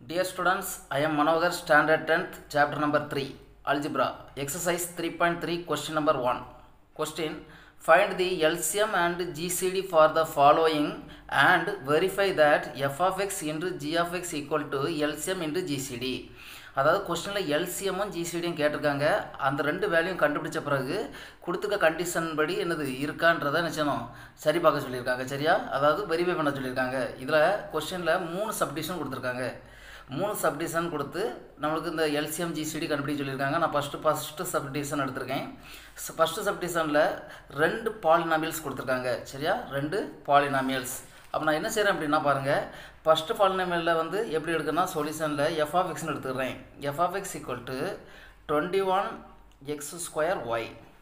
Dear students, I am Manohar, standard 10th, chapter number 3, algebra, exercise 3.3, question number 1. Question Find the LCM and GCD for the following and verify that f of x into g of x equal to LCM into GCD. அதாவது கொஸ்டினில் எல்சிஎம்மும் ஜிசிடியும் கேட்டிருக்காங்க அந்த ரெண்டு வேல்யூயும் கண்டுபிடிச்ச பிறகு கொடுத்துக்க condition படி என்னது இருக்கான்றதை நினச்சணும் சரி பார்க்க சொல்லியிருக்காங்க சரியா அதாவது வெரிஃபை பண்ண சொல்லியிருக்காங்க இதில் கொஸ்டினில் மூணு சப்டிஷன் கொடுத்துருக்காங்க மூணு சப்டிஷன் கொடுத்து நம்மளுக்கு இந்த எல்சிஎம் ஜிசிடி கண்டுபிடிக்க சொல்லியிருக்காங்க நான் ஃபஸ்ட்டு ஃபஸ்ட்டு சப்டிஷன் எடுத்திருக்கேன் ஃபஸ்ட்டு சப்டிஷனில் ரெண்டு பாலினாமியல்ஸ் கொடுத்துருக்காங்க சரியா ரெண்டு பாலினாமியல்ஸ் அப்போ நான் என்ன செய்கிறேன் அப்படின்னா பாருங்கள் ஃபஸ்ட்டு பாலினாமியலில் வந்து எப்படி எடுக்கணும்னா சொல்யூஷனில் எஃப் ஆஃப் எக்ஸ்னு எடுத்துக்கிறேன் f of x equal to twenty one x square y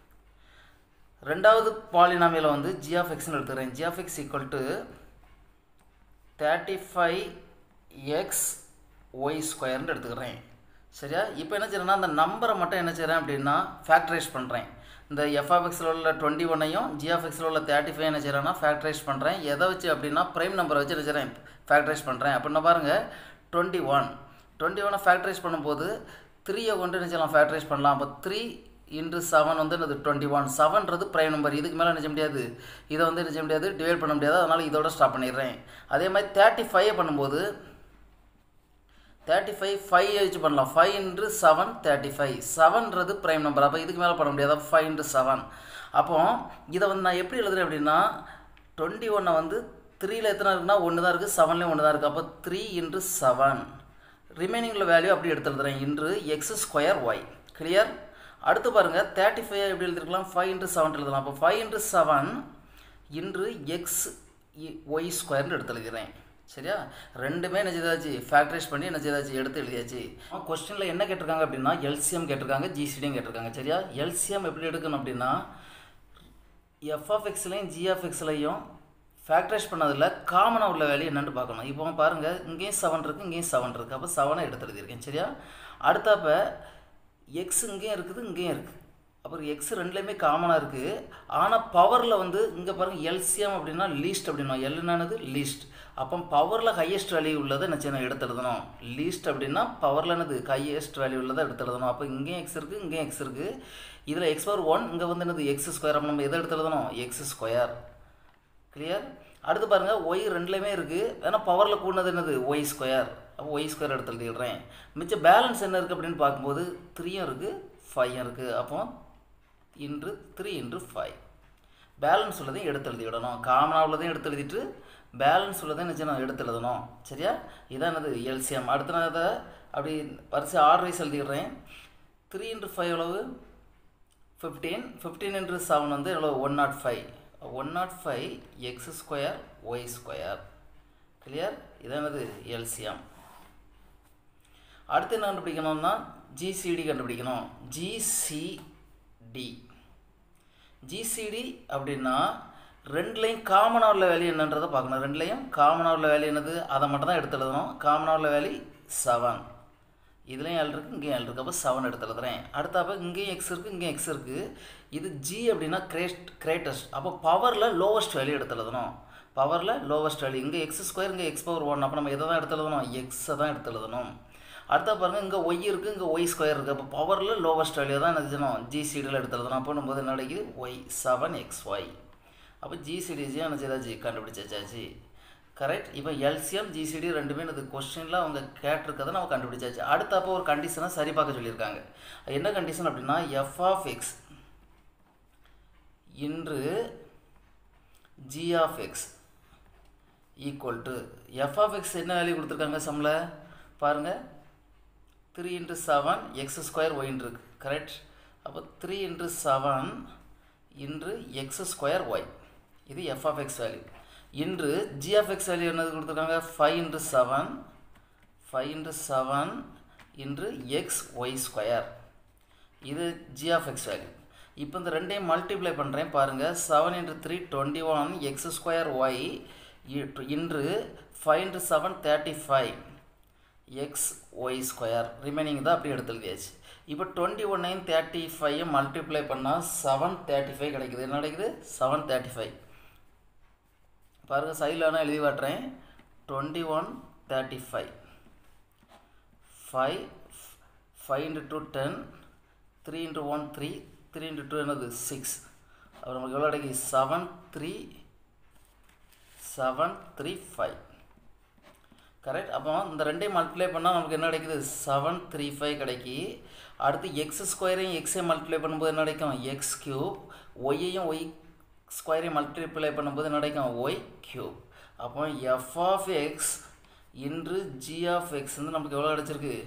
ரெண்டாவது பாலினாமியில் வந்து ஜி ஆஃப் எக்ஸ்னு எடுத்துக்கிறேன் g of x equal to thirty five x y ஸ்கொயர்னு எடுத்துக்கிறேன் சரியா இப்போ என்ன செய்கிறேன்னா அந்த நம்பரை மட்டும் என்ன செய்கிறேன் அப்படின்னா ஃபேக்டரைஸ் பண்ணுறேன் இந்த எஃப்ஆஃப்எக்ஸில் உள்ள டுவெண்ட்டி ஒன்னையும் ஜிஎஃப்எக்ஸில் உள்ள தேர்ட்டி ஃபைவ் என்ன செய்கிறேன்னா ஃபேக்டரைஸ் பண்ணுறேன் எதை வச்சு அப்படின்னா ப்ரைம் நம்பரை வச்சு என்ன செய்கிறேன் ஃபேக்டரைஸ் பண்ணுறேன் அப்படின்னா பாருங்கள் டுவெண்ட்டி ஒன் டுவெண்ட்டி ஒனை ஃபேக்டரைஸ் பண்ணும்போது த்ரீயை கொண்டு என்ன செய்யலாம் ஃபேக்டரைஸ் பண்ணலாம் அப்போ த்ரீ இன்ட்டு செவன் வந்து என்னது டுவெண்ட்டி ஒன் செவன்றது ப்ரைம் நம்பர் இதுக்கு மேலே நினைச்ச முடியாது இதை வந்து நினைச்ச முடியாது டிவைட் பண்ண முடியாது அதனால் இதோட ஸ்டாப் பண்ணிடுறேன் அதே மாதிரி தேர்ட்டி ஃபைவ் பண்ணும்போது தேர்ட்டி ஃபைவ் ஃபைவ் வச்சு பண்ணலாம் five into seven thirty five செவன்றது ப்ரைம் நம்பர் அப்போ இதுக்கு மேலே பண்ண முடியாது அப்போ ஃபைவ் இன்ட்டு செவன் அப்போ இதை வந்து நான் எப்படி எழுதுறேன் அப்படின்னா டுவெண்ட்டி ஒன்னை வந்து த்ரீயில் எத்தனை இருக்குன்னா ஒன்று தான் இருக்குது செவன்லேயும் ஒன்று தான் இருக்குது அப்போ த்ரீ இன்ட்டு செவன் ரிமைனிங்கில் வேல்யூ அப்படி எடுத்து எழுதுறேன் இன்று எக்ஸ் ஸ்கொயர் ஒய் கிளியர் அடுத்து பாருங்கள் தேர்ட்டி ஃபைவ் எப்படி எழுதிருக்கலாம் ஃபைவ் இன்ட்டு செவன் எழுதலாம் அப்போ five into seven into x y ஸ்கொயர்னு எடுத்து எழுதுகிறேன் சரியா ரெண்டுமே என்ன செய்தாச்சு ஃபேக்டரைஸ் பண்ணி என்ன செய்தாச்சு எடுத்து எழுதியாச்சு கொஸ்டினில் என்ன கேட்டிருக்காங்க அப்படின்னா எல்சிஎம் கேட்டிருக்காங்க ஜிசிடியும் கேட்டிருக்காங்க சரியா எல்சிஎம் எப்படி எடுக்கணும் அப்படின்னா எஃப்ஆஃப்எக்ஸ்லையும் ஜிஎஃப்எக்ஸ்லையும் ஃபேக்டரைஸ் பண்ணதில் காமனாக உள்ள வேலையை என்னென்னு பார்க்கணும் இப்போ பாருங்கள் இங்கேயும் செவன் இருக்குது இங்கேயும் செவன் இருக்குது அப்போ செவனை எடுத்து எழுதியிருக்கேன் சரியா அடுத்தப்ப எக்ஸ் இங்கேயும் இருக்குது இங்கேயும் இருக்குது அப்புறம் எக்ஸ் ரெண்டுலேயுமே காமனாக இருக்குது ஆனால் பவரில் வந்து இங்கே பாருங்கள் எல்சிஎம் அப்படின்னா லீஸ்ட் அப்படின்னா எல்லுனானது லீஸ்ட் அப்போ பவரில் ஹையஸ்ட் வேல்யூ உள்ளதை என்ன செய்யணும் எடுத்து எழுதணும் லீஸ்ட் அப்படின்னா பவரில் என்னது ஹையஸ்ட் வேல்யூ உள்ளதை எடுத்து எழுதணும் அப்போ இங்கேயும் எக்ஸ் இருக்குது இங்கேயும் எக்ஸ் இருக்குது இதில் எக்ஸ் பவர் ஒன் இங்கே வந்து என்னது எக்ஸ் ஸ்கொயர் அப்போ நம்ம எதை எடுத்து எழுதணும் எக்ஸ் ஸ்கொயர் கிளியர் அடுத்து பாருங்கள் ஒய் ரெண்டுலேயுமே இருக்குது ஏன்னா பவரில் கூடது என்னது ஒய் ஸ்கொயர் அப்போ ஒய் ஸ்கொயர் எடுத்து எழுதிடுறேன் மிச்சம் பேலன்ஸ் என்ன இருக்குது அப்படின்னு பார்க்கும்போது த்ரீயும் இருக்குது ஃபைவும் இருக்குது அப்போ இன்று த்ரீ இன்று ஃபைவ் பேலன்ஸ் உள்ளதையும் எடுத்து எழுதி விடணும் காமனாக உள்ளதையும் எடுத்து எழுதிட்டு பேலன்ஸ் உள்ளதையும் நிச்சயம் எடுத்து எழுதணும் சரியா இதான் என்னது எல்சிஎம் அடுத்த நான் அதை அப்படி வரிசை ஆர்டர் வைஸ் எழுதிடுறேன் த்ரீ இன்ட்டு ஃபைவ் எவ்வளவு ஃபிஃப்டீன் ஃபிஃப்டீன் இன்ட்டு செவன் வந்து எவ்வளோ one nought five one nought five x square y square clear இதான் என்னது எல்சிஎம் அடுத்து என்ன கண்டுபிடிக்கணும்னா ஜிசிடி கண்டுபிடிக்கணும் ஜிசிடி ஜிசிடி அப்படின்னா ரெண்டுலேயும் காமனாக உள்ள வேல்யூ என்னன்றதை பார்க்கணும் ரெண்டுலேயும் காமனாக உள்ள வேல்யூ என்னது அதை மட்டும் தான் எடுத்து எழுதணும் காமனாக உள்ள வேல்யூ செவன் இதுலேயும் ஏழு இருக்குது இங்கேயும் ஏழு இருக்குது அப்போ செவன் எடுத்து எழுதுறேன் அடுத்தப்போ இங்கேயும் எக்ஸ் இருக்குது இங்கேயும் எக்ஸ் இருக்குது இது ஜி அப்படின்னா கிரேட் கிரேட்டஸ்ட் அப்போ பவரில் லோவஸ்ட் வேல்யூ எடுத்து எழுதணும் பவரில் லோவஸ்ட் வேல்யூ இங்கே எக்ஸ் ஸ்கொயர் இங்கே எக்ஸ் பவர் ஒன் அப்போ நம்ம எதை தான் எடுத்து எழுதணும் எக்ஸை தான் எடுத்து எழுதணும் அடுத்த பாருங்கள் இங்கே ஒய் இருக்குது இங்கே ஒய் ஸ்கொயர் இருக்குது அப்போ பவரில் லோவஸ்ட் வேல்யூ தான் என்ன செய்யணும் ஜிசிடியில் எடுத்து எழுதணும் அப்போ நம்ம என்ன கிடைக்குது ஒய் செவன் எக்ஸ் ஒய் அப்போ ஜிசிடிஜி என்ன செய்தாச்சு கண்டுபிடிச்சாச்சு கரெக்ட் இப்போ எல்சிஎம் ஜிசிடி ரெண்டுமே இது கொஸ்டினில் அவங்க கேட்டிருக்கதை நம்ம கண்டுபிடிச்சாச்சு அடுத்த அப்போ ஒரு கண்டிஷனை சரி பார்க்க சொல்லியிருக்காங்க என்ன கண்டிஷன் அப்படின்னா f of x into g of x equal to f of x என்ன வேல்யூ கொடுத்துருக்காங்க சம்மில் பாருங்கள் three into seven x square ஒயின் இருக்கு கரெக்ட் அப்போ three into seven into x square y இது f of x value into g of x value என்னது கொடுத்துருக்காங்க five into seven five into seven into x y square இது g of x value இப்போ இந்த ரெண்டையும் multiply பண்ணுறேன் பாருங்கள் seven into three twenty one x square y into five into seven thirty five x y square remaining தான் அப்படி எடுத்து எழுதியாச்சு இப்போ டுவெண்ட்டி ஒன்னையும் தேர்ட்டி ஃபைவ் மல்டிப்ளை பண்ணால் செவன் தேர்ட்டி ஃபைவ் கிடைக்குது என்ன கிடைக்குது செவன் தேர்ட்டி ஃபைவ் பாருங்கள் சைடில் வேணால் எழுதி காட்டுறேன் twenty one thirty five five five into two ten three into one three three into two என்னது சிக்ஸ் அப்புறம் நமக்கு எவ்வளோ கிடைக்கும் seven three seven three five correct அப்போ இந்த ரெண்டையும் மல்டிப்ளை பண்ணால் நமக்கு என்ன கிடைக்குது செவன் த்ரீ ஃபைவ் கிடைக்கி அடுத்து எக்ஸ் ஸ்கொயரையும் எக்ஸை மல்டிப்ளை பண்ணும்போது என்ன கிடைக்கும் எக்ஸ் க்யூப் ஒய்யையும் ஒய் ஸ்கொயரையும் மல்டிப்ளை பண்ணும்போது என்ன கிடைக்கும் ஒய் க்யூப் அப்போ f of x into g of x வந்து நமக்கு எவ்வளோ கிடச்சிருக்கு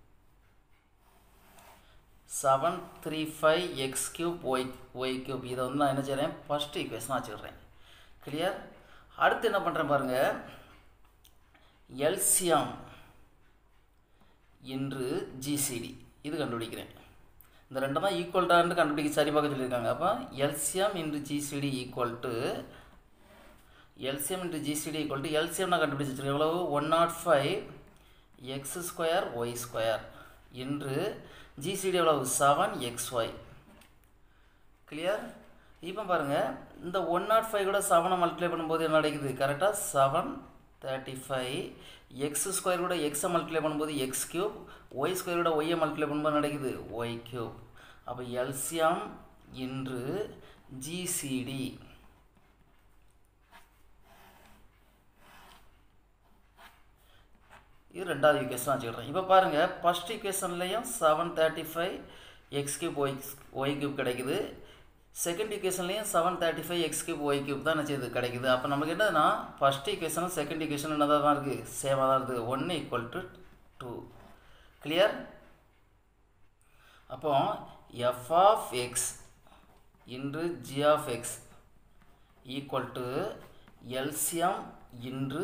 seven three five x cube y y cube இதை வந்து நான் என்ன செய்கிறேன் ஃபஸ்ட்டு ஈக்குவேஷனாக வச்சுக்கிறேன் கிளியர் அடுத்து என்ன பண்ணுறேன் பாருங்கள் எல்சியம் இன்று ஜிசிடி இது கண்டுபிடிக்கிறேன் இந்த ரெண்டு தான் ஈக்குவல்டான்னு கண்டுபிடிக்க சரி பார்க்க சொல்லியிருக்காங்க அப்போ LCM into GCD equal to LCM into GCD equal to LCM நான் கண்டுபிடிச்சி வச்சுருக்கேன் எவ்வளவு one nought five x square y square into GCD எவ்வளவு செவன் எக்ஸ் ஒய் கிளியர் இப்போ பாருங்கள் இந்த ஒன் நாட் ஃபைவ் கூட செவனை மல்டிப்ளை பண்ணும்போது என்ன கிடைக்குது கரெக்டாக seven thirty five x square கூட எக்ஸை மல்டிப்ளை பண்ணும்போது எக்ஸ் க்யூப் ஒய் ஸ்கொயர் கூட ஒய்யை மல்டிப்ளை பண்ணும்போது கிடைக்குது ஒய் க்யூப் அப்போ எல்சிஎம் இன்று ஜிசிடி இது ரெண்டாவது ஈக்குவேஷன் வச்சுக்கிறேன் இப்போ பாருங்கள் ஃபஸ்ட் ஈக்குவேஷன்லேயும் seven thirty five x cube y y cube கிடைக்குது செகண்ட் ஈக்குவேஷன்லேயும் seven thirty five x cube y cube தான் நினச்சது கிடைக்குது அப்போ நமக்கு என்னதுன்னா ஃபஸ்ட் ஈக்குவேஷனும் செகண்ட் ஈக்குவேஷனும் என்னதாக தான் இருக்குது சேமாக தான் இருக்குது ஒன்று ஈக்குவல் டு டூ கிளியர் அப்போ f of x into g of x equal to LCM into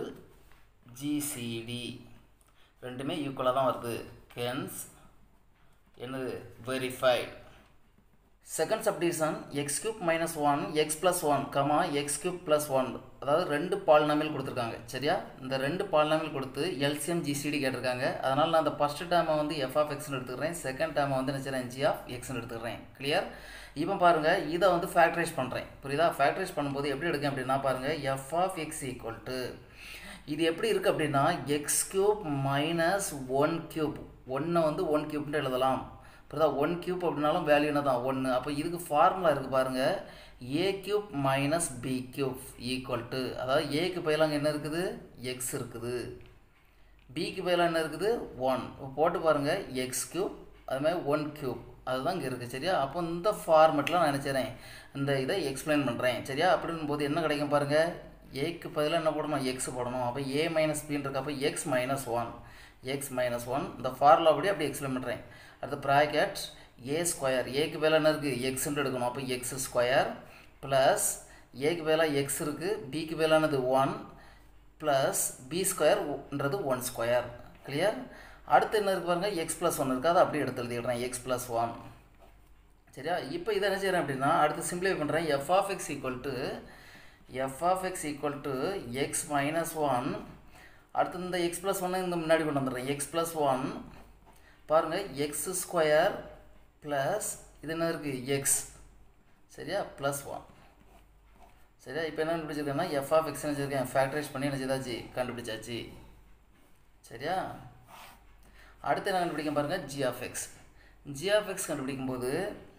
GCD ரெண்டுமே ஈக்குவலாக தான் வருது ஹென்ஸ் என்னது verified second subdivision x cube minus one x plus one comma x cube plus one அதாவது ரெண்டு polynomial கொடுத்துருக்காங்க சரியா இந்த ரெண்டு பாலினாமியல் கொடுத்து எல்சிஎம் ஜிசிடி கேட்டிருக்காங்க அதனால் நான் அந்த ஃபஸ்ட்டு டேமை வந்து எஃப் ஆஃப் எக்ஸ்னு எடுத்துக்கிறேன் செகண்ட் டேமை வந்து நினச்சிறேன் ஜி ஆஃப் எக்ஸ்னு எடுத்துக்கிறேன் கிளியர் இப்போ பாருங்கள் இதை வந்து ஃபேக்டரைஸ் பண்ணுறேன் புரியுதா ஃபேக்டரைஸ் பண்ணும்போது எப்படி எடுக்கேன் அப்படின்னா பாருங்கள் f of x equal to இது எப்படி இருக்குது அப்படின்னா x cube minus one cube ஒன்றை வந்து ஒன் கியூப்னு எழுதலாம் புரியுதா ஒன் கியூப் அப்படின்னாலும் வேல்யூ என்ன தான் ஒன்று அப்போ இதுக்கு ஃபார்முலா இருக்குது பாருங்கள் a cube minus b cube equal to அதாவது ஏக்கு பதிலாக என்ன இருக்குது எக்ஸ் இருக்குது பிக்கு பதிலாக என்ன இருக்குது ஒன் போட்டு பாருங்கள் எக்ஸ் கியூப் அது மாதிரி ஒன் கியூப் அதுதான் இங்கே இருக்குது சரியா அப்போ இந்த ஃபார்மெட்டில் நான் நினச்சிறேன் இந்த இதை எக்ஸ்பிளைன் பண்ணுறேன் சரியா அப்படின் போது என்ன கிடைக்கும் பாருங்கள் ஏக்கு பதிலாக என்ன போடணும் எக்ஸ் போடணும் அப்போ ஏ மைனஸ் பின்னு இருக்கு அப்போ x minus one x minus one இந்த ஃபார்முலா அப்படி அப்படி எக்ஸ்பிளைன் பண்ணுறேன் அடுத்து ப்ராக்கெட் ஏ ஸ்கொயர் ஏக்கு பதிலாக என்ன இருக்குது எக்ஸ்ன்னு எடுக்கணும் அப்போ எக்ஸ் ஸ்கொயர் ப்ளஸ் ஏக்கு பதிலாக எக்ஸ் இருக்குது பிக்கு பதிலானது ஒன் ப்ளஸ் பி ஸ்கொயர்ன்றது ஒன் ஸ்கொயர் கிளியர் அடுத்து என்ன இருக்கு பாருங்கள் எக்ஸ் ப்ளஸ் ஒன் இருக்குது அதை அப்படியே எடுத்து எழுதிடுறேன் எக்ஸ் ப்ளஸ் ஒன் சரியா இப்போ இதை என்ன செய்கிறேன் அப்படின்னா அடுத்து சிம்பிளை பண்ணுறேன் f of x equal to f of x equal to x minus one அடுத்து இந்த எக்ஸ் ப்ளஸ் ஒன்று இங்கே முன்னாடி கொண்டு வந்துடுறேன் எக்ஸ் ப்ளஸ் ஒன் பாருங்கள் எக்ஸ் ஸ்கொயர் ப்ளஸ் இது என்ன இருக்குது எக்ஸ் சரியா ப்ளஸ் ஒன் சரியா இப்போ என்ன கண்டுபிடிச்சிருக்கேன்னா எஃப் ஆஃப் எக்ஸ் வச்சுருக்கேன் ஃபேக்டரைஸ் பண்ணி என்ன செய்தாச்சு கண்டுபிடிச்சாச்சு சரியா அடுத்து என்ன கண்டுபிடிக்க பாருங்கள் g of x g of x கண்டுபிடிக்கும் போது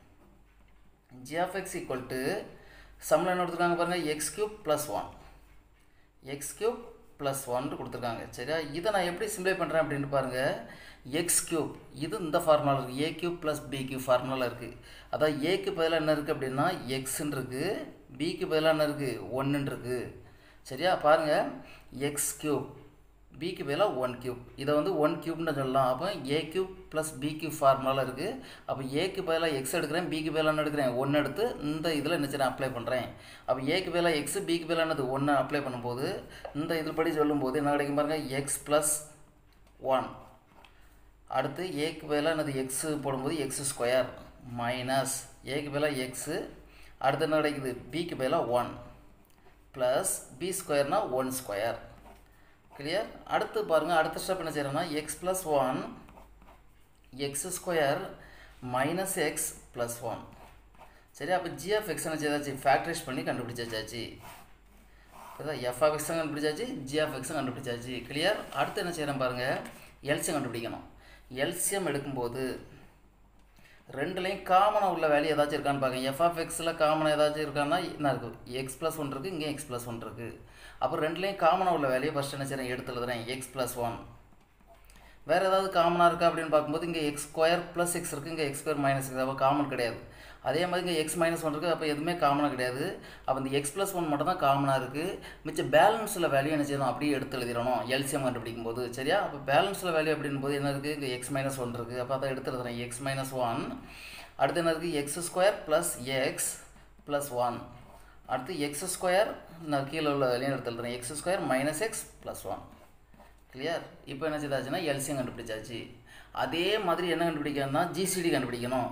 g of x equal to சம்மில் என்ன கொடுத்துருக்காங்க பாருங்கள் x cube plus one x cube plus ஒன்ட்டு கொடுத்துருக்காங்க சரியா இதை நான் எப்படி சிம்ப்ளை பண்ணுறேன் அப்படின்னு பாருங்கள் எக்ஸ் கியூப் இது இந்த ஃபார்முலா இருக்குது a cube plus b cube formula இருக்குது அதான் ஏக்கு பதிலாக என்ன இருக்குது அப்படின்னா எக்ஸ்ன்னு இருக்குது பிக்கு பதிலாக என்ன இருக்குது ஒன்றுன்னு இருக்குது சரியா பாருங்கள் எக்ஸ் கியூப் பிக்கு பதிலாக ஒன் கியூப் இதை வந்து ஒன் கியூப்னு சொல்லலாம் அப்போ a cube plus b cube ஃபார்முலாவில் இருக்குது அப்போ ஏக்கு பதிலாக எக்ஸ் எடுக்கிறேன் பிக்கு பதிலாக என்ன எடுக்கிறேன் ஒன்று எடுத்து இந்த இதில் என்ன செய்யறேன் அப்ளை பண்ணுறேன் அப்போ ஏக்கு பதிலாக எக்ஸ் பிக்கு பதிலாக என்னது ஒன்று அப்ளை பண்ணும்போது இந்த இதில் படி சொல்லும்போது என்ன கிடைக்கும் பாருங்கள் எக்ஸ் ப்ளஸ் ஒன் அடுத்து ஏக்கு பதிலாக என்னது எக்ஸு போடும்போது எக்ஸ் ஸ்கொயர் மைனஸ் ஏக்கு பதிலாக எக்ஸு அடுத்து என்ன கிடைக்குது பிக்கு பதிலாக ஒன் ப்ளஸ் பி ஸ்கொயர்னால் ஒன் ஸ்கொயர் கிளியர் அடுத்து பாருங்கள் அடுத்த ஸ்டெப் என்ன செய்கிறோன்னா x plus one x square minus x plus one சரி அப்போ ஜி ஆஃப் எக்ஸ் என்ன செய்தாச்சு ஃபேக்டரைஸ் பண்ணி கண்டுபிடிச்சாச்சு அதான் எஃப் ஆஃப் எக்ஸும் கண்டுபிடிச்சாச்சு ஜி ஆஃப் எக்ஸும் கண்டுபிடிச்சாச்சு கிளியர் அடுத்து என்ன செய்கிறேன் பாருங்கள் எல்சியம் கண்டுபிடிக்கணும் எல்சிஎம் எடுக்கும்போது ரெண்டுலேயும் காமனாக உள்ள வேல்யூ ஏதாச்சும் இருக்கான்னு பார்க்க எஃப் ஆஃப் எக்ஸில் காமனாக ஏதாச்சும் இருக்கான்னா என்ன இருக்குது எக்ஸ் ப்ளஸ் ஒன் இருக்குது இங்கே எக்ஸ் ப்ளஸ் ஒன் இருக்குது அப்புறம் ரெண்டுலேயும் காமனாக உள்ள வேல்யூ ஃபஸ்ட் என்ன செய்கிறேன் எடுத்து எழுதுறேன் எக்ஸ் ப்ளஸ் ஒன் வேறு ஏதாவது காமனாக இருக்கா அப்படின்னு பார்க்கும்போது இங்கே எக்ஸ் ஸ்கொயர் ப்ளஸ் எக்ஸ் இருக்குது இங்கே எக்ஸ் ஸ்கொயர் மைனஸ் இருக்குது அப்போ காமன் கிடையாது அதே மாதிரி இங்கே எக்ஸ் மைனஸ் ஒன் இருக்குது அப்போ எதுவுமே காமனாக கிடையாது அப்போ இந்த எக்ஸ் ப்ளஸ் ஒன் மட்டும் தான் காமனாக இருக்குது மிச்சம் பேலன்ஸில் வேல்யூ என்ன செய்யணும் அப்படியே எடுத்து எழுதிடணும் எல்சிஎம் கண்டுபிடிக்கும் போது சரியா அப்போ பேலன்ஸில் வேல்யூ அப்படின் போது என்ன இருக்குது இங்கே எக்ஸ் மைனஸ் ஒன் இருக்குது அப்போ அதை எடுத்து எழுதுறேன் எக்ஸ் மைனஸ் ஒன் அடுத்து என்ன இருக்குது x square plus x plus one அடுத்து எக்ஸ் ஸ்கொயர் நான் கீழே உள்ள வேலையும் எடுத்து எழுதுறேன் x square minus x plus one clear இப்போ என்ன செய்தாச்சுன்னா எல்சியம் கண்டுபிடிச்சாச்சு அதே மாதிரி என்ன கண்டுபிடிக்கணும்னா ஜிசிடி கண்டுபிடிக்கணும்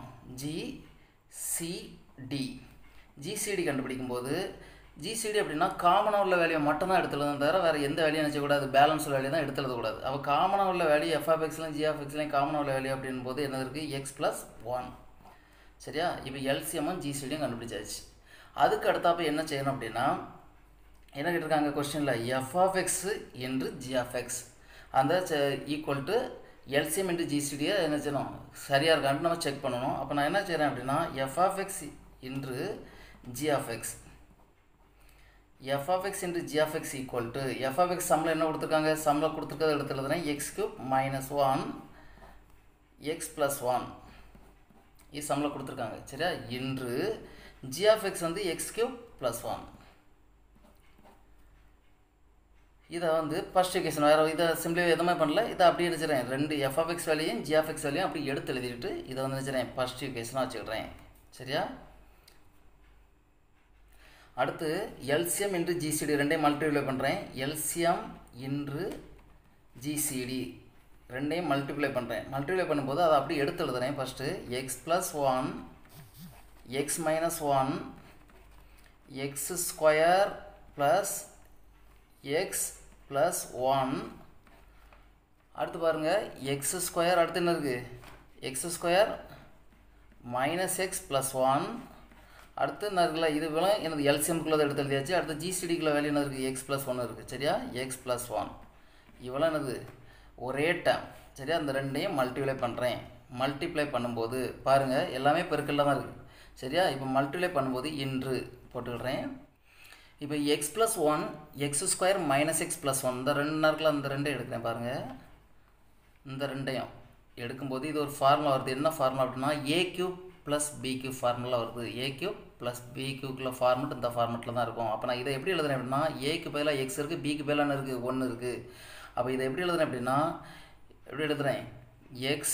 ஜிசிடி ஜிசிடி கண்டுபிடிக்கும் போது ஜிசிடி அப்படின்னா காமனாக உள்ள வேலையை மட்டும் தான் எடுத்துள்ளதும் தவிர வேறு எந்த வேலையும் நினச்சக்கூடாது பேலன்ஸ் வேலையை தான் எடுத்து எழுதக்கூடாது அப்போ காமனாக உள்ள வேல்யூ எஃப்ஆஃப்எக்ஸ்லையும் ஜிஆஃப்எக்ஸ்லையும் காமனாக உள்ள வேல்யூ அப்படின் போது என்ன இருக்குது எக்ஸ் ப்ளஸ் ஒன் சரியா இப்போ எல்சிஎம்மும் ஜிசிடியும் கண்டுபிடிச்சாச்சு அதுக்கு அடுத்தாப்ப என்ன செய்யணும் அப்படின்னா என்ன கேட்டிருக்காங்க கொஸ்டினில் எஃப் ஆஃப் எக்ஸ் என்று ஜி ஆஃப் எக்ஸ் அந்த ஈக்குவல் டு எல்சிஎம் இன்ட்டு ஜிசிடியை என்ன செய்யணும் சரியாக இருக்கான்ட்டு நம்ம செக் பண்ணணும் அப்போ நான் என்ன செய்கிறேன் அப்படின்னா f of x into g of x f of x into g of x equal to f of x சம்மில் என்ன கொடுத்துருக்காங்க சம்மில் கொடுத்துருக்கதை எடுத்து எழுதுறேன் x cube minus one x plus one இது சம்மில் கொடுத்துருக்காங்க சரியா இன்று ஜி ஆஃப் எக்ஸ் வந்து எக்ஸ் கியூப் ப்ளஸ் ஒன் இதை வந்து ஃபஸ்ட் எக்வேஷன் வேறு இதை சிம்பிளி எதுவுமே பண்ணல இதை அப்படியே நினச்சிடறேன் ரெண்டு எஃப்எக்ஸ் வேலையும் ஜிஎஃப்எக்ஸ் வேலையும் அப்படி எடுத்து எழுதிட்டு இதை வந்து நினச்சிடறேன் ஃபஸ்ட் எக்வேஷனாக வச்சுக்கிறேன் சரியா அடுத்து எல்சிஎம் இன்று ஜிசிடி ரெண்டையும் மல்டிப்ளை பண்ணுறேன் எல்சிஎம் இன்று ஜிசிடி ரெண்டையும் மல்டிப்ளை பண்ணுறேன் மல்டிப்ளை பண்ணும்போது அதை அப்படியே எடுத்து எழுதுறேன் first x plus one x minus one x square plus x plus one அடுத்து பாருங்கள் எக்ஸ் ஸ்கொயர் அடுத்து என்ன இருக்குது x square minus x plus one அடுத்து என்ன இருக்குல்ல இது வேலை எனது எல்சிஎம்குள்ளே எடுத்து எழுதியாச்சு அடுத்து ஜிசிடிக்குள்ள வேல்யூ என்ன இருக்குது எக்ஸ் ப்ளஸ் ஒன் இருக்குது சரியா எக்ஸ் ப்ளஸ் ஒன் இவ்வளோ என்னது ஒரே டேம் சரியா அந்த ரெண்டையும் மல்டிப்ளை பண்ணுறேன் மல்டிப்ளை பண்ணும்போது பாருங்கள் எல்லாமே பெருக்கல்ல தான் இருக்குது சரியா இப்போ மல்டிப்ளை பண்ணும்போது இன்று போட்டுக்கிறேன் இப்போ x plus one x square minus x plus one இந்த ரெண்டு நேரத்தில் அந்த ரெண்டையும் எடுக்கிறேன் பாருங்கள் இந்த ரெண்டையும் எடுக்கும்போது இது ஒரு ஃபார்முலா வருது என்ன ஃபார்முலா அப்படின்னா a cube plus b cube formula வருது ஏ கியூப் ப்ளஸ் பி கியூக்குள்ள ஃபார்மெட் இந்த ஃபார்மெட்டில் தான் இருக்கும் அப்போ நான் இதை எப்படி எழுதுறேன் அப்படின்னா ஏக்கு பதிலாக எக்ஸ் இருக்குது பிக்கு பதிலாக என்ன இருக்குது ஒன்று இருக்குது அப்போ இதை எப்படி எழுதுறேன் அப்படின்னா எப்படி எழுதுறேன் x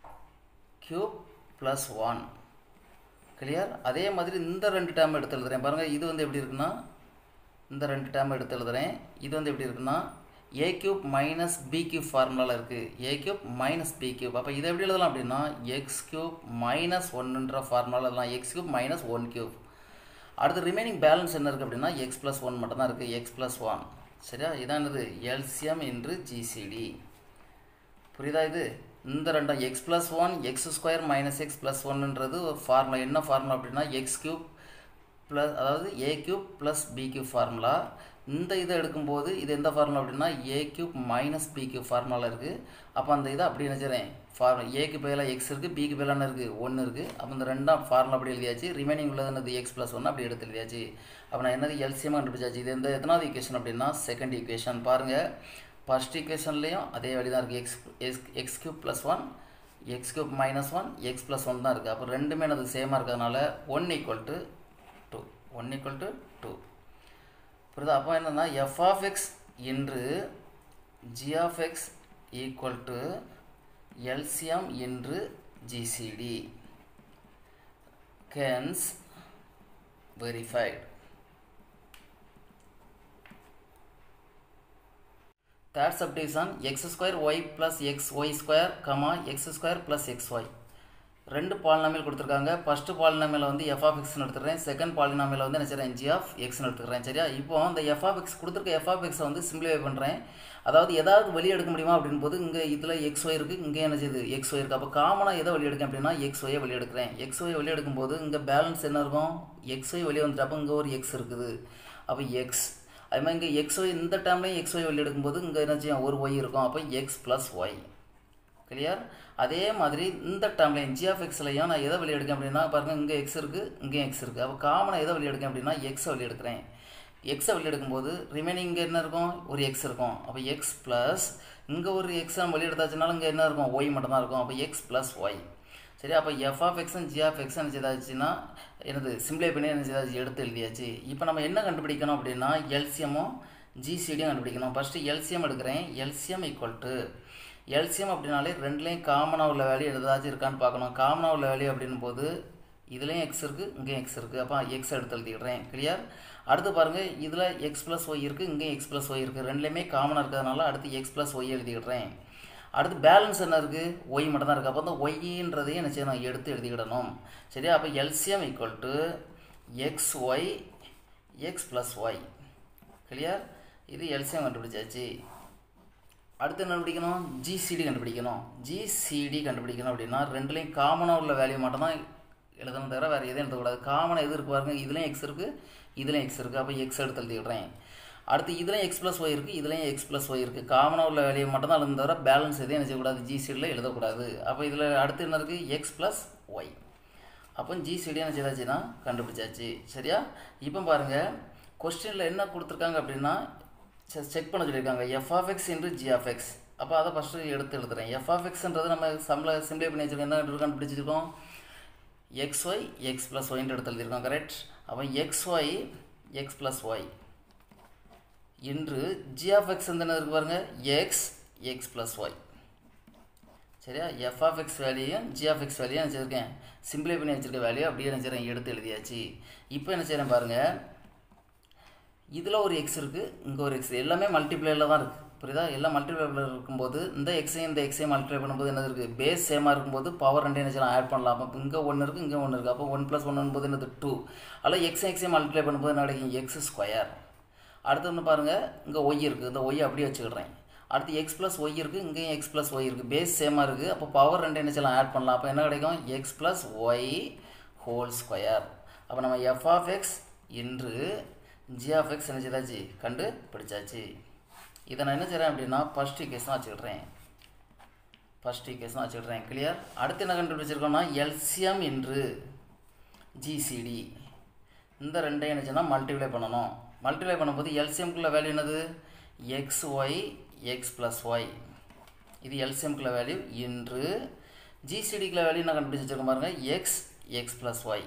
cube plus one clear அதே மாதிரி இந்த ரெண்டு டேர்ம் எடுத்து எழுதுறேன் பாருங்கள் இது வந்து எப்படி இருக்குன்னா இந்த ரெண்டு டேர்ம் எடுத்து எழுதுறேன் இது வந்து எப்படி இருக்குன்னா a cube minus b cube ஃபார்முலாவில் இருக்குது a cube minus b cube அப்போ இதை எப்படி எழுதலாம் அப்படின்னா எக்ஸ் கியூப் மைனஸ் ஒன்றுன்ற ஃபார்முலாவில் எழுதலாம் x cube minus one cube அடுத்து ரிமைனிங் பேலன்ஸ் என்ன இருக்குது அப்படின்னா எக்ஸ் ப்ளஸ் ஒன் மட்டும் தான் இருக்குது எக்ஸ் ப்ளஸ் ஒன் சரியா இதான் என்னது எல்சிஎம் இன்று ஜிசிடி புரியுதா இது இந்த ரெண்டும் x plus one x square minus x plus ஒன்னுன்றது ஒரு ஃபார்முலா என்ன ஃபார்முலா அப்படின்னா எக்ஸ் கியூப் ப்ளஸ் அதாவது a cube plus b cube formula இந்த இதை எடுக்கும்போது இது எந்த ஃபார்முலா அப்படின்னா a cube minus b cube formula இருக்குது அப்போ அந்த இதை அப்படி நினச்சிடறேன் ஃபார்முலா ஏக்கு பதிலாக எக்ஸ் இருக்குது பிக்கு பதிலாக இருக்குது ஒன்று இருக்குது அப்போ இந்த ரெண்டாம் ஃபார்முலா அப்படி எழுதியாச்சு ரிமைனிங் உள்ளது என்னது எக்ஸ் ப்ளஸ் ஒன்று அப்படி எடுத்து எழுதியாச்சு அப்போ நான் என்னது எல்சியமாக கண்டுபிடிச்சாச்சு இது எந்த எத்தனாவது ஈக்குவேஷன் அப்படின்னா செகண்ட் ஈக்குவேஷன் பாருங்கள் ஃபர்ஸ்ட் ஈக்குவேஷன்லேயும் அதே வழி தான் இருக்குது x x x cube plus one x cube minus one x plus one தான் இருக்குது அப்போ ரெண்டுமே எனது சேமாக இருக்கிறதுனால one equal to two one equal to two புரியுதா அப்போ என்னென்னா f of x into g of x equal to LCM into GCD hence verified third subdivision x square y plus x y square comma x square plus xy ரெண்டு polynomial கொடுத்துருக்காங்க first பாலினாமியில் வந்து f of எக்ஸ்னு எடுத்துக்கிறேன் second பாலினாமியில் வந்து என்ன செய்கிறேன் G of எக்ஸ்னு எடுத்துக்கிறேன் சரியா இப்போ அந்த எஃப் ஆஃப் எக்ஸ் கொடுத்துருக்க எஃப் ஆஃப் எக்ஸை வந்து சிம்பிளிஃபை பண்ணுறேன் அதாவது ஏதாவது வெளியே எடுக்க முடியுமா அப்படின்னு போது இங்கே இதில் எக்ஸ் ஒய் இருக்குது இங்கே என்ன செய்யுது எக்ஸ் ஒய் இருக்குது அப்போ காமனாக எதை வெளியே எடுக்கேன் அப்படின்னா எக்ஸ் ஒய்யை வெளியே எடுக்கிறேன் எக்ஸ் ஒய் வெளியே எடுக்கும்போது இங்கே பேலன்ஸ் என்ன இருக்கும் எக்ஸ் ஒய் வெளியே வந்துட்டு அப்போ இங்கே ஒரு எக்ஸ் இருக்குது அப்போ எக்ஸ் அது மாதிரி இங்கே எக்ஸ் ஒய் இந்த டைம்லேயும் எக்ஸ் ஒய் வெளியே எடுக்கும்போது இங்கே என்ன செய்யும் ஒரு ஒய் இருக்கும் அப்போ எக்ஸ் ப்ளஸ் ஒய் கிளியர் அதே மாதிரி இந்த டேர்ம்லையும் ஜி ஆஃப் எக்ஸ்லையும் நான் எதை வெளியே எடுக்கேன் அப்படின்னா பாருங்கள் இங்கே எக்ஸ் இருக்குது இங்கேயும் எக்ஸ் இருக்குது அப்போ காமனாக எதை வெளியே எடுக்கேன் அப்படின்னா எக்ஸை வெளியே எடுக்கிறேன் எக்ஸை வெளியே எடுக்கும்போது ரிமைனிங் இங்கே என்ன இருக்கும் ஒரு எக்ஸ் இருக்கும் அப்போ எக்ஸ் ப்ளஸ் இங்கே ஒரு எக்ஸ் நம்ம வெளியே எடுத்தாச்சுனாலும் இங்கே என்ன இருக்கும் ஒய் மட்டும் தான் இருக்கும் அப்போ எக்ஸ் ப்ளஸ் ஒய் சரி அப்போ எஃப் ஆஃப் எக்ஸும் ஜி ஆஃப் எக்ஸ் என்ன செய்தாச்சுன்னா எனது சிம்ப்ளை பண்ணி என்ன செய்தாச்சு எடுத்து எழுதியாச்சு இப்போ நம்ம என்ன கண்டுபிடிக்கணும் அப்படின்னா எல்சிஎமும் ஜிசிடியும் கண்டுபிடிக்கணும் ஃபஸ்ட்டு எல்சிஎம் எடுக்கிறேன் எல்சிஎம் ஈக்குவல் டு எல்சிஎம் அப்படின்னாலே ரெண்டுலேயும் காமனாக உள்ள வேல்யூ ஏதாச்சும் இருக்கான்னு பார்க்கணும் காமனாக உள்ள வேல்யூ அப்படின்னும் போது இதுலேயும் எக்ஸ் இருக்குது இங்கேயும் எக்ஸ் இருக்குது அப்போ எக்ஸ் எடுத்து எழுதிக்கிறேன் கிளியர் அடுத்து பாருங்கள் இதில் எக்ஸ் ப்ளஸ் ஒய் இருக்குது இங்கேயும் எக்ஸ் ப்ளஸ் ஒய் இருக்குது ரெண்டுலேயுமே காமனாக இருக்கிறதுனால அடுத்து எக்ஸ் ப்ளஸ் ஒய் எழுதிக்கிடுறேன் அடுத்து பேலன்ஸ் என்ன இருக்குது ஒய் மட்டும் தான் இருக்குது அப்போ அந்த ஒய்ன்றதையும் என்ன செய்யணும் எடுத்து எழுதிக்கிடணும் சரியா அப்போ LCM equal to x y x plus y clear இது எல்சிஎம் கண்டுபிடிச்சாச்சு அடுத்து என்ன கண்டுபிடிக்கணும் ஜிசிடி கண்டுபிடிக்கணும் ஜிசிடி கண்டுபிடிக்கணும் அப்படின்னா ரெண்டுலேயும் காமனாக உள்ள வேல்யூ மட்டும் தான் எழுதணும் தவிர வேறு எதுவும் எழுதக்கூடாது காமனாக எது இருக்கு பாருங்க இதுலேயும் எக்ஸ் இருக்குது இதுலேயும் எக்ஸ் இருக்குது அப்போ எக்ஸ் எடுத்து எழுதிடுறேன் அடுத்து இதுலேயும் எக்ஸ் ப்ளஸ் ஒய் இருக்குது இதுலேயும் எக்ஸ் ப்ளஸ் ஒய் இருக்குது காமனாக உள்ள வேலையை மட்டும் தான் எழுதும் தவிர பேலன்ஸ் எதையும் என்ன செய்யக்கூடாது ஜிசிடியில் எழுதக்கூடாது அப்போ இதில் அடுத்து என்ன இருக்குது எக்ஸ் ப்ளஸ் ஒய் அப்போ ஜிசிடி என்ன செய்தாச்சுன்னா கண்டுபிடிச்சாச்சு சரியா இப்போ பாருங்கள் கொஸ்டினில் என்ன கொடுத்துருக்காங்க அப்படின்னா செக் பண்ண சொல்லியிருக்காங்க f of x into g of x அப்போ அதை ஃபஸ்ட்டு எடுத்து எழுதுறேன் எஃப் ஆஃப் எக்ஸ்ன்றது நம்ம சம்ல சிம்ப்ளை பண்ணி வச்சுருக்கோம் என்ன கண்டுபிடிச்சிருக்கோம் எக்ஸ் ஒய் எக்ஸ் ப்ளஸ் ஒய்ன்ட்டு எடுத்து எழுதியிருக்கோம் கரெக்ட் அப்போ x y x plus y into g of x வந்து என்ன இருக்கு பாருங்க எக்ஸ் எக்ஸ் ப்ளஸ் ஒய் சரியா எஃப் ஆஃப் எக்ஸ் வேல்யூயும் ஜி ஆஃப் எக்ஸ் வேல்யூயும் என்ன வச்சுருக்கேன் சிம்பிளை பண்ணி வச்சுருக்க வேல்யூ அப்படியே என்ன செய்கிறேன் எடுத்து எழுதியாச்சு இப்போ என்ன செய்கிறேன் பாருங்கள் இதில் ஒரு எக்ஸ் இருக்குது இங்கே ஒரு எக்ஸ் எல்லாமே மல்டிப்ளேயில் தான் இருக்குது புரியுதா எல்லாம் மல்டிப்ளேயில் இருக்கும்போது இந்த எக்ஸையும் இந்த எக்ஸையும் மல்டிப்ளை பண்ணும்போது என்னது இருக்குது பேஸ் சேமாக இருக்கும்போது பவர் ரெண்டு என்ன செய்யலாம் ஆட் பண்ணலாம் அப்போ இங்கே ஒன்று இருக்குது இங்கே ஒன்று இருக்குது அப்போ ஒன் ப்ளஸ் ஒன் போது என்னது டூ அதில் எக்ஸ் எக்ஸையும் மல்டிப்ளை பண்ணும்போது என்ன கிடைக்கும் எக்ஸ் ஸ்கொயர் அடுத்து ஒன்று பாருங்கள் இங்கே ஒய் இருக்குது இந்த ஒய் அப்படியே வச்சுக்கிடுறேன் அடுத்து எக்ஸ் ப்ளஸ் ஒய் இருக்குது இங்கேயும் எக்ஸ் ப்ளஸ் ஒய் இருக்குது பேஸ் சேமாக இருக்குது அப்போ பவர் ரெண்டு என்ன செய்யலாம் ஆட் பண்ணலாம் அப்போ என்ன கிடைக்கும் x plus y whole square அப்போ நம்ம f of x into g of x என்ன செய்தாச்சு கண்டு பிடிச்சாச்சு இதை நான் என்ன செய்கிறேன் அப்படின்னா ஃபஸ்ட் ஈக்குவேஷன் வச்சுக்கிட்றேன் ஃபஸ்ட் ஈக்குவேஷன் வச்சுக்கிட்றேன் கிளியர் அடுத்து என்ன கண்டுபிடிச்சிருக்கோம்னா எல்சிஎம் இன்று ஜிசிடி இந்த ரெண்டையும் என்ன செய்யணும் மல்டிப்ளை பண்ணணும் மல்டிப்ளை பண்ணும்போது எல்சிஎம்குள்ள வேல்யூ என்னது x y x plus y இது எல்சிஎம்குள்ள வேல்யூ இன்று ஜிசிடிக்குள்ள வேல்யூ என்ன கண்டுபிடிச்சி வச்சிருக்கோம் பாருங்கள் x x plus y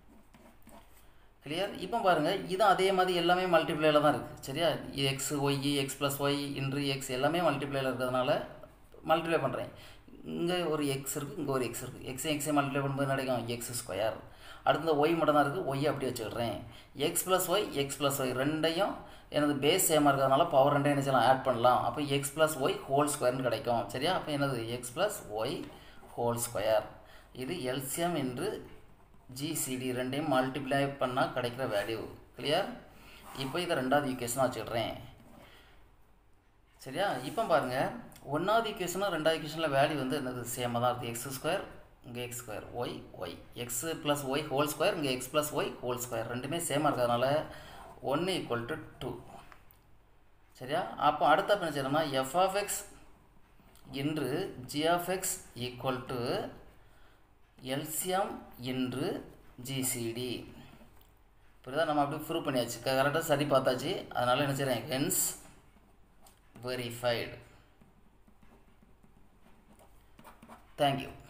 clear இப்போ பாருங்கள் இதுவும் அதே மாதிரி எல்லாமே மல்டிப்ளேயில் தான் இருக்குது சரியா x y x plus y into x எல்லாமே மல்டிப்ளேயில் இருக்கிறதுனால மல்டிப்ளை பண்ணுறேன் இங்கே ஒரு எக்ஸ் இருக்குது இங்கே ஒரு எக்ஸ் இருக்குது எக்ஸ் எக்ஸை மல்டிப்ளை பண்ணும்போது கிடைக்கும் எக்ஸ் ஸ்கொயர் அடுத்த ஒய் மட்டும் தான் இருக்குது ஒய் அப்படி வச்சுக்கிடுறேன் x plus y x plus y ரெண்டையும் எனது பேஸ் சேமாக இருக்கிறதுனால பவர் ரெண்டையும் என்ன செய்யலாம் ஆட் பண்ணலாம் அப்போ எக்ஸ் ப்ளஸ் ஒய் ஹோல் ஸ்கொயர்னு கிடைக்கும் சரியா அப்போ என்னது x plus y whole square இது எல்சிஎம் என்று ஜிசிடி ரெண்டையும் மல்டிப்ளை பண்ணால் கிடைக்கிற வேல்யூ கிளியர் இப்போ இதை ரெண்டாவது ஈக்குவேஷனாக வச்சுக்கிட்றேன் சரியா இப்போ பாருங்கள் ஒன்றாவது ஈக்குவேஷனும் ரெண்டாவது ஈக்குவேஷனில் வேல்யூ வந்து என்னது சேமாக தான் இருக்குது எக்ஸ் ஸ்கொயர் இங்கே x square y y x plus y whole square இங்கே x plus y whole square ரெண்டுமே சேமாக இருக்கிறதுனால ஒன்று ஈக்குவல் டு டூ சரியா அப்போ அடுத்த என்ன செய்யணும்னா f of x into g of x equal to LCM into GCD புரியுதா நம்ம அப்படியே ப்ரூவ் பண்ணியாச்சு கரெக்டாக சரி பார்த்தாச்சு அதனால் என்ன செய்கிறேன் ஹென்ஸ் வெரிஃபைடு தேங்க்யூ